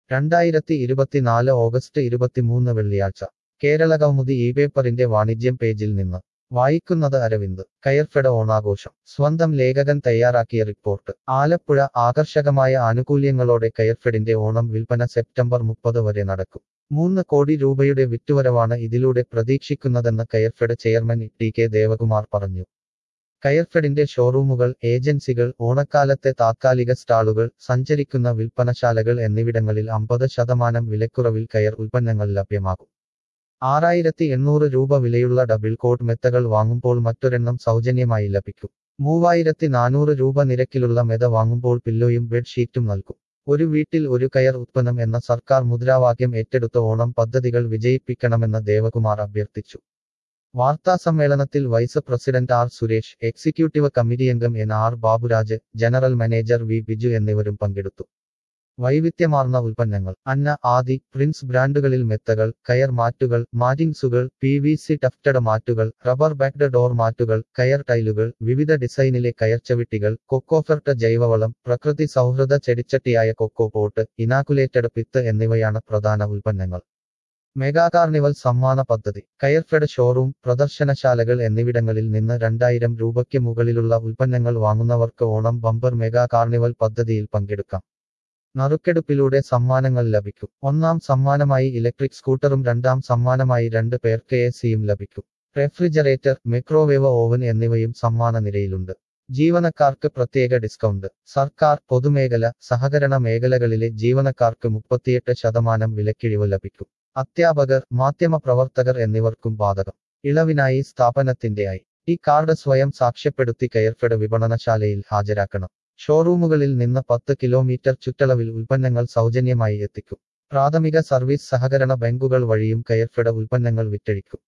രണ്ടായിരത്തി ഇരുപത്തിനാല് ഓഗസ്റ്റ് ഇരുപത്തിമൂന്ന് വെള്ളിയാഴ്ച കേരള കൗമുദി ഈ പേപ്പറിന്റെ വാണിജ്യം പേജിൽ നിന്ന് വായിക്കുന്നത് അരവിന്ദ് കയർഫെഡ ഓണാഘോഷം സ്വന്തം ലേഖകൻ തയ്യാറാക്കിയ റിപ്പോർട്ട് ആലപ്പുഴ ആകർഷകമായ ആനുകൂല്യങ്ങളോടെ കയർഫെഡിന്റെ ഓണം വിൽപ്പന സെപ്റ്റംബർ മുപ്പത് വരെ നടക്കും മൂന്ന് കോടി രൂപയുടെ വിറ്റുവരവാണ് ഇതിലൂടെ പ്രതീക്ഷിക്കുന്നതെന്ന് Coirfed chairman T K Devakumar പറഞ്ഞു കയർഫെഡിന്റെ ഷോറൂമുകൾ ഏജൻസികൾ ഓണക്കാലത്തെ താത്കാലിക സ്റ്റാളുകൾ സഞ്ചരിക്കുന്ന വിൽപ്പനശാലകൾ എന്നിവിടങ്ങളിൽ അമ്പത് ശതമാനം വിലക്കുറവിൽ കയർ ഉൽപ്പന്നങ്ങൾ ലഭ്യമാകും ആറായിരത്തി എണ്ണൂറ് രൂപ വിലയുള്ള ഡബിൾ കോട്ട് മെത്തകൾ വാങ്ങുമ്പോൾ മറ്റൊരെണ്ണം സൗജന്യമായി ലഭിക്കും മൂവായിരത്തി നാനൂറ് രൂപ നിരക്കിലുള്ള മെത വാങ്ങുമ്പോൾ പില്ലോയും ബെഡ്ഷീറ്റും നൽകും ഒരു വീട്ടിൽ ഒരു കയർ ഉത്പന്നം എന്ന സർക്കാർ മുദ്രാവാക്യം ഏറ്റെടുത്ത ഓണം പദ്ധതികൾ വിജയിപ്പിക്കണമെന്ന് ദേവകുമാർ അഭ്യർത്ഥിച്ചു വാർത്താസമ്മേളനത്തിൽ vice president R Suresh executive committee അംഗം N R Baburaj general manager V Biju എന്നിവരും പങ്കെടുത്തു വൈവിധ്യമാർന്ന ഉൽപ്പന്നങ്ങൾ അന്ന ആദി പ്രിൻസ് ബ്രാൻഡുകളിൽ മെത്തകൾ കയർ മാറ്റുകൾ മാറ്റിങ്സുകൾ പി വി സി ടഫ്റ്റഡ് മാറ്റുകൾ റബ്ബർ ബാക്ഡ് ഡോർ മാറ്റുകൾ കയർ ടൈലുകൾ വിവിധ ഡിസൈനിലെ കയർച്ചവിട്ടികൾ കൊക്കോഫെർട്ട് ജൈവവളം പ്രകൃതി സൗഹൃദ ചെടിച്ചട്ടിയായ കൊക്കോ പോട്ട് ഇനാക്കുലേറ്റഡ് പിത്ത് എന്നിവയാണ് പ്രധാന ഉൽപ്പന്നങ്ങൾ മെഗാ കാർണിവൽ സമ്മാന പദ്ധതി കയർഫെഡ് ഷോറൂം പ്രദർശനശാലകൾ എന്നിവിടങ്ങളിൽ നിന്ന് രണ്ടായിരം രൂപയ്ക്ക് മുകളിലുള്ള ഉൽപ്പന്നങ്ങൾ വാങ്ങുന്നവർക്ക് ഓണം ബമ്പർ മെഗാ കാർണിവൽ പദ്ധതിയിൽ പങ്കെടുക്കാം നറുക്കെടുപ്പിലൂടെ സമ്മാനങ്ങൾ ലഭിക്കും ഒന്നാം സമ്മാനമായി ഇലക്ട്രിക് സ്കൂട്ടറും രണ്ടാം സമ്മാനമായി രണ്ട് പേർക്ക് എ സിയും ലഭിക്കും റെഫ്രിജറേറ്റർ മൈക്രോവേവ് ഓവൻ എന്നിവയും സമ്മാന നിരയിലുണ്ട് ജീവനക്കാർക്ക് പ്രത്യേക ഡിസ്കൗണ്ട് സർക്കാർ പൊതുമേഖല സഹകരണ മേഖലകളിലെ ജീവനക്കാർക്ക് മുപ്പത്തിയെട്ട് ശതമാനം വിലക്കിഴിവ് ലഭിക്കും അധ്യാപകർ മാധ്യമപ്രവർത്തകർ എന്നിവർക്കും ബാധകം ഇളവിനായി സ്ഥാപനത്തിന്റെ ഐ ഈ കാർഡ് സ്വയം സാക്ഷ്യപ്പെടുത്തി കയർഫെഡ് വിപണനശാലയിൽ ഹാജരാക്കണം ഷോറൂമുകളിൽ നിന്ന് പത്ത് കിലോമീറ്റർ ചുറ്റളവിൽ ഉൽപ്പന്നങ്ങൾ സൗജന്യമായി എത്തിക്കും പ്രാഥമിക സർവീസ് സഹകരണ ബാങ്കുകൾ വഴിയും കയർഫെഡ് ഉൽപ്പന്നങ്ങൾ വിറ്റഴിക്കും